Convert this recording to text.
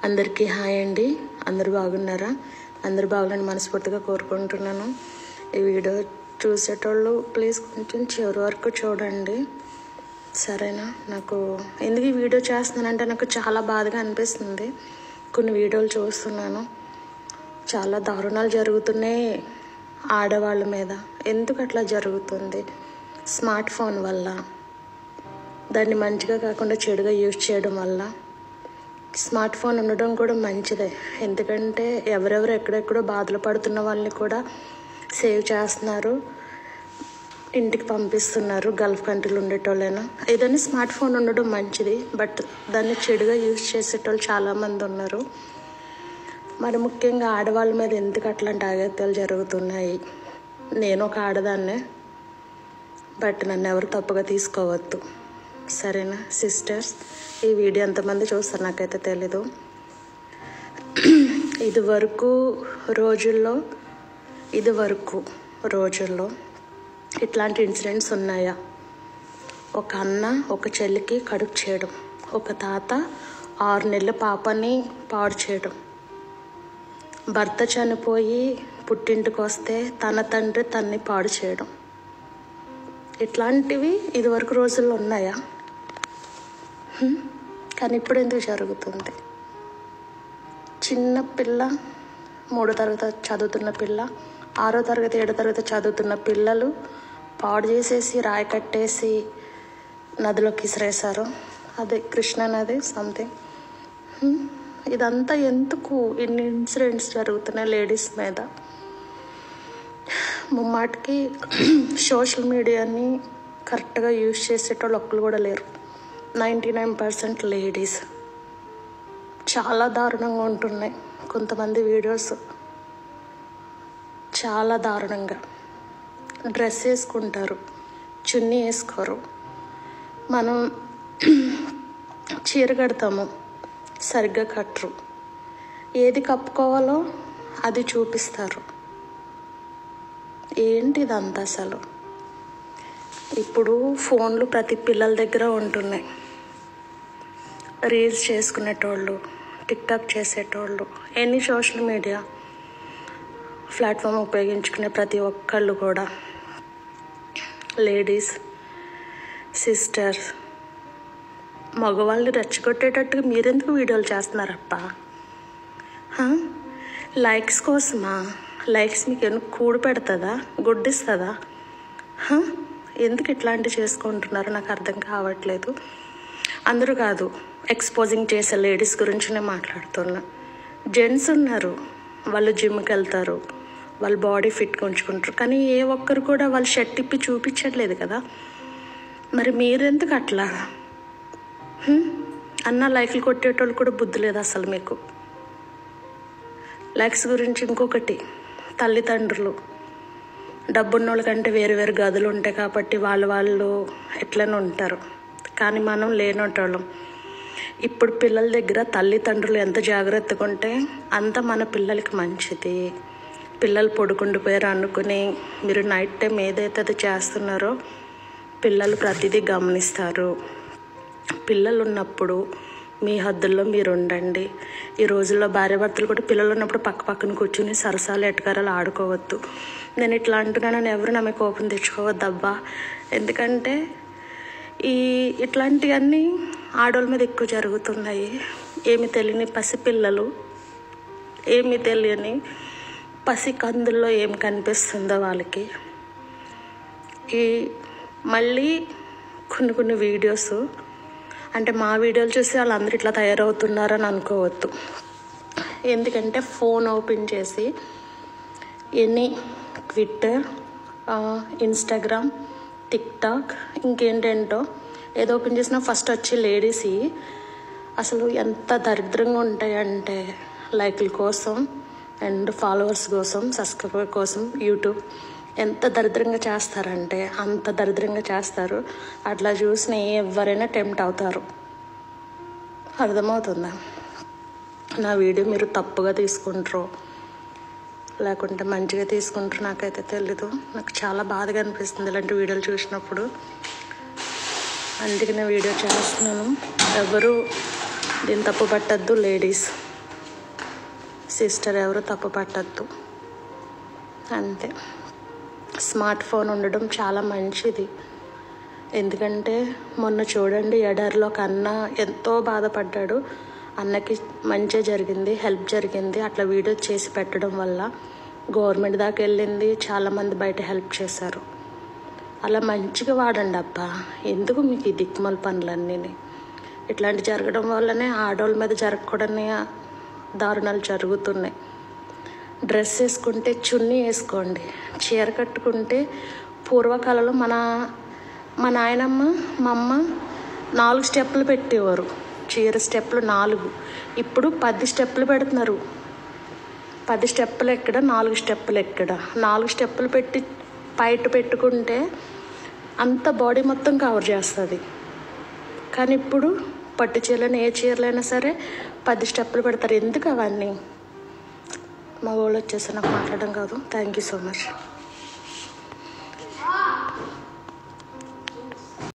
అందరికీ హాయ్ అండి అందరూ బాగున్నారా అందరూ బాగున్నారని మనస్ఫూర్తిగా కోరుకుంటున్నాను ఈ వీడియో చూసేటోళ్ళు ప్లీజ్ కొంచెం చివరి వరకు చూడండి సరేనా నాకు ఎందుకు ఈ వీడియో చేస్తున్నానంటే నాకు చాలా బాధగా అనిపిస్తుంది కొన్ని వీడియోలు చూస్తున్నాను చాలా దారుణాలు జరుగుతున్నాయి ఆడవాళ్ళ మీద ఎందుకు అట్లా జరుగుతుంది స్మార్ట్ ఫోన్ వల్ల దాన్ని మంచిగా కాకుండా చెడుగా యూజ్ చేయడం వల్ల స్మార్ట్ ఫోన్ ఉండడం కూడా మంచిదే ఎందుకంటే ఎవరెవరు ఎక్కడెక్కడో బాధలు పడుతున్న వాళ్ళని కూడా సేవ్ చేస్తున్నారు ఇంటికి పంపిస్తున్నారు గల్ఫ్ కంట్రీలు ఉండేటోళ్ళైనా ఏదైనా స్మార్ట్ ఫోన్ ఉండడం మంచిది బట్ దాన్ని చెడుగా యూజ్ చేసేటోళ్ళు చాలామంది ఉన్నారు మరి ముఖ్యంగా ఆడవాళ్ళ మీద ఎందుకు అట్లాంటి ఆగత్యాలు జరుగుతున్నాయి నేను ఒక ఆడదాన్నే బట్ నన్ను ఎవరు తప్పుగా తీసుకోవద్దు సరేనా సిస్టర్స్ ఈ వీడియో ఎంతమంది చూస్తారు నాకైతే తెలీదు ఇది వరకు రోజుల్లో ఇది వరకు రోజుల్లో ఇట్లాంటి ఇన్సిడెంట్స్ ఉన్నాయా ఒక అన్న ఒక చెల్లికి కడుపు చేయడం ఒక తాత ఆరు నెలల పాపని పాడు చేయడం భర్త చనిపోయి పుట్టింటికి వస్తే తన తండ్రి తన్ని పాడు చేయడం ఇట్లాంటివి ఇదివరకు రోజుల్లో ఉన్నాయా హ్మ్? కానీ ఇప్పుడు ఎందుకు జరుగుతుంది చిన్న పిల్ల మూడో తరగతి చదువుతున్న పిల్ల ఆరో తరగతి ఏడో తరగతి చదువుతున్న పిల్లలు పాడు చేసేసి రాయి కట్టేసి నదిలోకి ఇసిరేశారు అదే కృష్ణా నది సంథింగ్ ఇదంతా ఎందుకు ఇన్ని ఇన్సిడెంట్స్ జరుగుతున్నాయి లేడీస్ మీద ముమ్మాటికి సోషల్ మీడియాని కరెక్ట్గా యూజ్ చేసేటోళ్ళు ఒక్కరు కూడా లేరు నైంటీ నైన్ పర్సెంట్ లేడీస్ చాలా దారుణంగా ఉంటున్నాయి కొంతమంది వీడియోస్ చాలా దారుణంగా డ్రెస్ వేసుకుంటారు చున్నీ వేసుకోరు మనం చీర కడతాము సరిగ్గా కట్టరు ఏది కప్పుకోవాలో అది చూపిస్తారు ఏంటి ఇదంతా అసలు ఇప్పుడు ఫోన్లు ప్రతి పిల్లల దగ్గర ఉంటున్నాయి రీల్స్ చేసుకునేటోళ్ళు టిక్టాక్ చేసేటోళ్ళు ఎనీ సోషల్ మీడియా ప్లాట్ఫామ్ ఉపయోగించుకునే ప్రతి ఒక్కళ్ళు కూడా లేడీస్ సిస్టర్స్ మగవాళ్ళని రెచ్చగొట్టేటట్టుగా మీరెందుకు వీడియోలు చేస్తున్నారప్ప హా? లైక్స్ కోసమా లైక్స్ మీకు ఎందుకు కూడు పెడుతుందా గుడ్డిస్తుందా హా? ఎందుకు ఇట్లాంటివి చేసుకుంటున్నారో నాకు అర్థం కావట్లేదు అందరూ కాదు ఎక్స్పోజింగ్ చేసే లేడీస్ గురించి నేను మాట్లాడుతున్నా జెంట్స్ ఉన్నారు వాళ్ళు జిమ్కి వెళ్తారు వాళ్ళ బాడీ ఫిట్గా ఉంచుకుంటారు కానీ ఏ ఒక్కరు కూడా వాళ్ళు షర్ట్ ఇప్పి చూపించట్లేదు కదా మరి మీరెందుకు అట్లా హ్మ్? అన్న లైక్లు కొట్టేటోళ్ళు కూడా బుద్ధి లేదు అసలు మీకు లైక్స్ గురించి ఇంకొకటి తల్లిదండ్రులు డబ్బున్నోళ్ళ కంటే వేరు వేరు గదులు ఉంటాయి కాబట్టి వాళ్ళు వాళ్ళు ఎట్లనే ఉంటారు కానీ మనం లేనోటోళ్ళం ఇప్పుడు పిల్లల దగ్గర తల్లిదండ్రులు ఎంత జాగ్రత్తగా ఉంటే అంత మన పిల్లలకి మంచిది పిల్లలు పొడుకుండిపోయారు అనుకుని మీరు నైట్ టైం ఏదైతే అది చేస్తున్నారో పిల్లలు ప్రతిదీ గమనిస్తారు పిల్లలు ఉన్నప్పుడు మీ హద్దుల్లో మీరు ఉండండి ఈ రోజుల్లో భార్యాభర్తలు కూడా పిల్లలు ఉన్నప్పుడు పక్క పక్కన కూర్చుని సరసాలు ఎటకారాలు ఆడుకోవద్దు నేను ఇట్లా అంటున్నానని ఎవరు నా మీద కోపం తెచ్చుకోవద్దు అబ్బా ఎందుకంటే ఈ ఇట్లాంటివన్నీ ఆడవాళ్ళ మీద ఎక్కువ జరుగుతున్నాయి ఏమి తెలియని పసిపిల్లలు ఏమి తెలియని పసి కందుల్లో ఏం కనిపిస్తుందో వాళ్ళకి ఈ మళ్ళీ కొన్ని కొన్ని వీడియోస్ అంటే మా వీడియోలు చూసి వాళ్ళందరూ ఇట్లా తయారవుతున్నారని అనుకోవద్దు ఎందుకంటే ఫోన్ ఓపెన్ చేసి ఎనీ ట్విట్టర్ ఇన్స్టాగ్రామ్ టిక్టాక్ ఇంకేంటేంటో ఏదో ఓపెన్ చేసినా ఫస్ట్ వచ్చి లేడీస్ అసలు ఎంత దరిద్రంగా ఉంటాయంటే లైక్ల కోసం అండ్ ఫాలోవర్స్ కోసం సబ్స్క్రైబర్ కోసం యూట్యూబ్ ఎంత దరిద్రంగా చేస్తారంటే అంత దరిద్రంగా చేస్తారు అట్లా చూసిన ఎవరైనా టెంప్ట్ అవుతారు అర్థమవుతుందా నా వీడియో మీరు తప్పుగా తీసుకుంటారు లేకుంటే మంచిగా తీసుకుంటారు నాకైతే తెలీదు నాకు చాలా బాధగా అనిపిస్తుంది ఇలాంటి వీడియోలు చూసినప్పుడు అందుకే నేను వీడియో చేస్తున్నాను ఎవరు దీన్ని తప్పు పట్టద్దు లేడీస్ సిస్టర్ ఎవరు తప్పు పట్టద్దు అంతే స్మార్ట్ ఫోన్ ఉండడం చాలా మంచిది ఎందుకంటే మొన్న చూడండి ఎడర్లో ఒక అన్న ఎంతో బాధపడ్డాడు అన్నకి మంచి జరిగింది హెల్ప్ జరిగింది అట్లా వీడియో చేసి పెట్టడం వల్ల గవర్నమెంట్ దాకా వెళ్ళింది చాలామంది బయట హెల్ప్ చేశారు అలా మంచిగా వాడండి అబ్బా ఎందుకు మీకు ఈ దిక్కుమల పనులన్నీ ఇట్లాంటి జరగడం వల్లనే ఆడవాళ్ళ మీద జరగకూడని దారుణాలు జరుగుతున్నాయి డ్రెస్ వేసుకుంటే చున్నీ వేసుకోండి చీర కట్టుకుంటే పూర్వకాలంలో మన మా నాయనమ్మ మా అమ్మ నాలుగు స్టెప్పులు పెట్టేవారు చీర స్టెప్పులు నాలుగు ఇప్పుడు పది స్టెప్పులు పెడుతున్నారు పది స్టెప్పులు ఎక్కడ నాలుగు స్టెప్పులు ఎక్కడ నాలుగు స్టెప్పులు పెట్టి పైట పెట్టుకుంటే అంత బాడీ మొత్తం కవర్ చేస్తుంది కానీ ఇప్పుడు పట్టు చీరలైనా ఏ చీరలైనా సరే పది స్టెప్పులు పెడతారు ఎందుకు అవన్నీ మా వాళ్ళు వచ్చేసి నాకు మాట్లాడడం కాదు థ్యాంక్ యూ సో మచ్